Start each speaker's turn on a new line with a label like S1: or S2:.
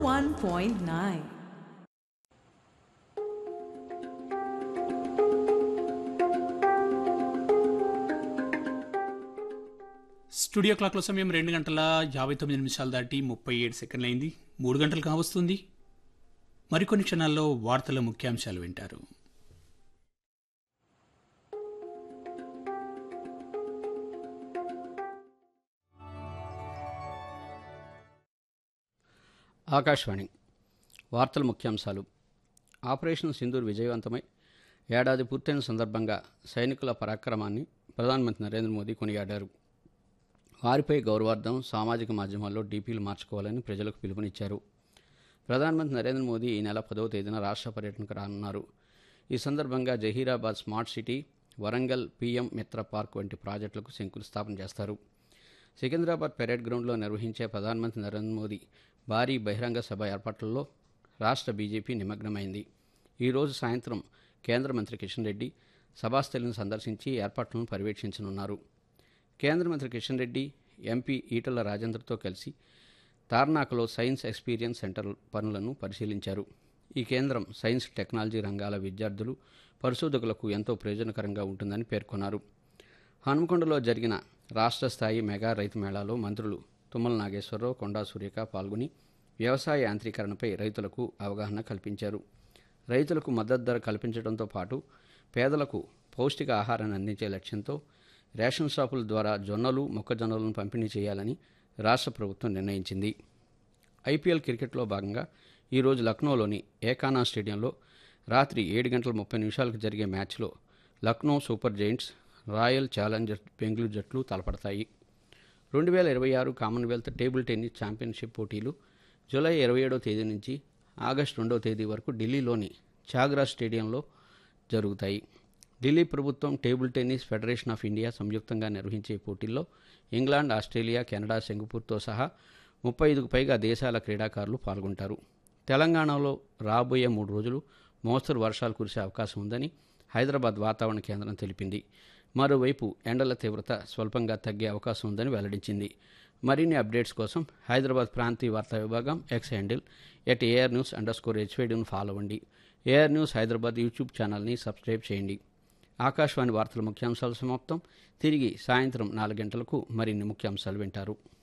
S1: 101.9
S2: studio క్లాక్లో సమయం రెండు గంటల యాభై తొమ్మిది నిమిషాలు దాటి ముప్పై ఏడు సెకండ్లు అయింది మూడు గంటలు కావస్తుంది మరికొన్ని క్షణాల్లో వార్తల ముఖ్యాంశాలు వింటారు
S3: ఆకాశవాణి వార్తల ముఖ్యాంశాలు ఆపరేషన్ సింధూర్ విజయవంతమై ఏడాది పూర్తయిన సందర్భంగా సైనికుల పరాక్రమాన్ని ప్రధానమంత్రి నరేంద్ర మోదీ కొనియాడారు వారిపై గౌరవార్థం సామాజిక మాధ్యమాల్లో డీపీలు మార్చుకోవాలని ప్రజలకు పిలుపునిచ్చారు ప్రధానమంత్రి నరేంద్ర మోదీ ఈ నెల పదవ తేదీన రాష్ట్ర పర్యటనకు రానున్నారు ఈ సందర్భంగా Zaheerabad smart city Warangal PM Mitra park వంటి ప్రాజెక్టులకు శంకుస్థాపన చేస్తారు సికింద్రాబాద్ పెరేడ్ గ్రౌండ్లో నిర్వహించే ప్రధానమంత్రి నరేంద్ర మోదీ భారీ బహిరంగ సభ ఏర్పాట్లలో రాష్ట్ర బీజేపీ నిమగ్నమైంది ఈరోజు సాయంత్రం కేంద్ర మంత్రి కిషన్ రెడ్డి సభాస్థలిని సందర్శించి ఏర్పాట్లను పర్యవేక్షించనున్నారు కేంద్ర మంత్రి కిషన్ రెడ్డి ఎంపీ ఈటల రాజేంద్రతో కలిసి తార్నాకలో సైన్స్ ఎక్స్పీరియన్స్ సెంటర్ పనులను పరిశీలించారు ఈ కేంద్రం సైన్స్ టెక్నాలజీ రంగాల విద్యార్థులు పరిశోధకులకు ఎంతో ప్రయోజనకరంగా ఉంటుందని పేర్కొన్నారు హనుమకొండలో జరిగిన రాష్ట్ర స్థాయి మెగా రైతు మేళాలో మంత్రులు తుమ్మల నాగేశ్వరరావు కొండా సూర్యక పాల్గొని వ్యవసాయ యాంత్రీకరణపై రైతులకు అవగాహన కల్పించారు రైతులకు మద్దతు ధర కల్పించడంతో పాటు పేదలకు పౌష్టిక ఆహారాన్ని అందించే లక్ష్యంతో రేషన్ షాపుల ద్వారా జొన్నలు మొక్కజొన్నలను పంపిణీ చేయాలని రాష్ట్ర ప్రభుత్వం నిర్ణయించింది ఐపీఎల్ క్రికెట్లో భాగంగా ఈరోజు లక్నోలోని ఏకానా స్టేడియంలో రాత్రి ఏడు గంటల ముప్పై నిమిషాలకు జరిగే మ్యాచ్లో Lucknow super giants royal challengers Bengaluru జట్లు తలపడతాయి రెండు వేల ఇరవై ఆరు కామన్వెల్త్ టేబుల్ టెన్నిస్ ఛాంపియన్షిప్ పోటీలు జూలై ఇరవై ఏడవ తేదీ నుంచి ఆగస్టు రెండవ తేదీ వరకు ఢిల్లీలోని చాగ్రా స్టేడియంలో జరుగుతాయి ఢిల్లీ ప్రభుత్వం table tennis federation of India సంయుక్తంగా నిర్వహించే పోటీల్లో ఇంగ్లాండ్ ఆస్ట్రేలియా కెనడా సింగపూర్తో సహా ముప్పై ఐదుకు పైగా దేశాల క్రీడాకారులు పాల్గొంటారు తెలంగాణలో రాబోయే మూడు రోజులు మోస్తరు వర్షాలు కురిసే అవకాశం ఉందని హైదరాబాద్ వాతావరణ కేంద్రం తెలిపింది మరోవైపు ఎండల తీవ్రత స్వల్పంగా తగ్గే అవకాశం ఉందని వెల్లడించింది మరిన్ని అప్డేట్స్ కోసం హైదరాబాద్ ప్రాంతీయ వార్తా విభాగం X handle at AR news under score హెచ్వైడీని ఫాలో అవ్వండి ఏఆర్ న్యూస్ హైదరాబాద్ యూట్యూబ్ ఛానల్ని సబ్స్క్రైబ్ చేయండి ఆకాశవాణి వార్తల ముఖ్యాంశాలు సమాప్తం తిరిగి సాయంత్రం నాలుగు గంటలకు మరిన్ని ముఖ్యాంశాలు వింటారు